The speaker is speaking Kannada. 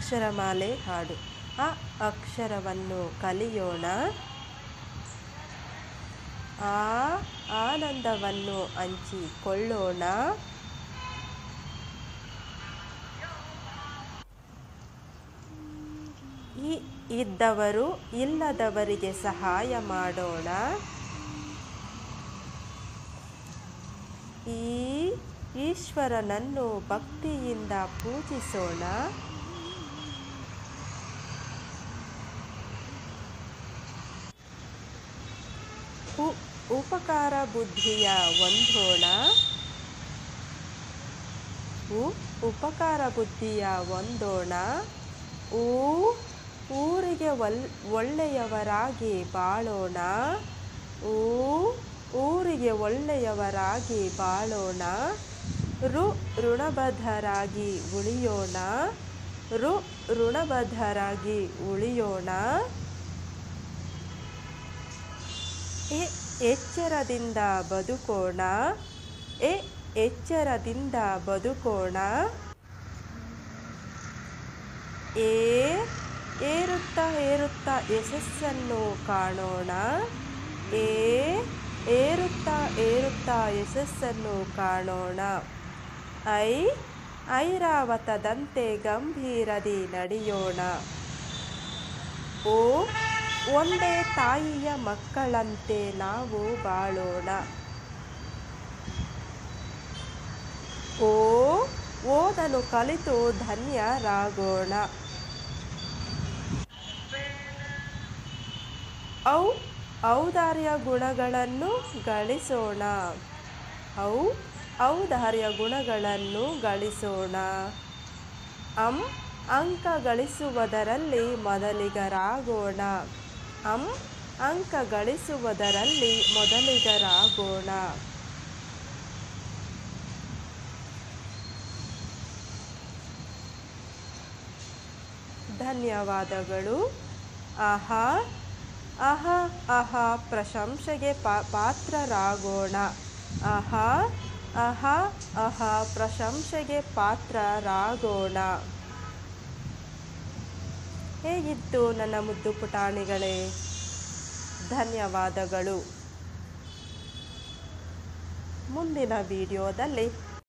ಅಕ್ಷರಮಾಲೆ ಹಾಡು ಆ ಅಕ್ಷರವನ್ನು ಕಲಿಯೋಣ ಆ ಆನಂದವನ್ನು ಹಂಚಿಕೊಳ್ಳೋಣ ಈ ಇದ್ದವರು ಇಲ್ಲದವರಿಗೆ ಸಹಾಯ ಮಾಡೋಣ ಈ ಈಶ್ವರನನ್ನು ಭಕ್ತಿಯಿಂದ ಪೂಜಿಸೋಣ ಉ- ಉಪಕಾರ ಬುದ್ಧಿಯ ಹೊಂದೋಣ ಉ ಉಪಕಾರ ಬುದ್ಧಿಯ ಹೊಂದೋಣ ಊ ಊರಿಗೆ ಒಲ್ ಒಳ್ಳೆಯವರಾಗಿ ಬಾಳೋಣ ಊ ಊರಿಗೆ ಒಳ್ಳೆಯವರಾಗಿ ಬಾಳೋಣ ರು ಋಣಬದ್ಧರಾಗಿ ಉಳಿಯೋಣ ರು ಋಣಬದ್ಧರಾಗಿ ಉಳಿಯೋಣ ಎ ಎಚ್ಚರದಿಂದ ಬದುಕೋಣ ಎ ಎಚ್ಚರದಿಂದ ಬದುಕೋಣ ಏ ಏರುತ್ತಾ ಏರುತ್ತಾ ಯಶಸ್ಸನ್ನು ಕಾಣೋಣ ಏ ಏರುತ್ತಾ ಏರುತ್ತಾ ಯಶಸ್ಸನ್ನು ಕಾಣೋಣ ಐ ಐರಾವತದಂತೆ ಗಂಭೀರದಿ ನಡೆಯೋಣ ಓ ಒಂದೇ ತಾಯಿಯ ಮಕ್ಕಳಂತೆ ನಾವು ಬಾಳೋಣ ಓ ಓದಲು ಕಲಿತು ಧನ್ಯರಾಗೋಣ ಔ ಔದಾರ್ಯ ಗುಣಗಳನ್ನು ಗಳಿಸೋಣ ಔ ಔದಾರ್ಯ ಗುಣಗಳನ್ನು ಗಳಿಸೋಣ ಅಂ ಅಂಕ ಗಳಿಸುವುದರಲ್ಲಿ ಮೊದಲಿಗರಾಗೋಣ ಅಂ ಅಂಕ ಗಳಿಸುವುದರಲ್ಲಿ ಮೊದಲಿಗರಾಗೋಣ ಧನ್ಯವಾದಗಳು ಆಹಾ ಆಹಾ ಆಹಾ ಪ್ರಶಂಸೆಗೆ ಪಾ ಪಾತ್ರರಾಗೋಣ ಆಹಾ ಆಹಾ ಆಹಾ ಪ್ರಶಂಸೆಗೆ ಪಾತ್ರರಾಗೋಣ ಹೇಗಿತ್ತು ನನ್ನ ಮುದ್ದು ಪುಟಾಣಿಗಳೇ ಧನ್ಯವಾದಗಳು ಮುಂದಿನ ವಿಡಿಯೋದಲ್ಲಿ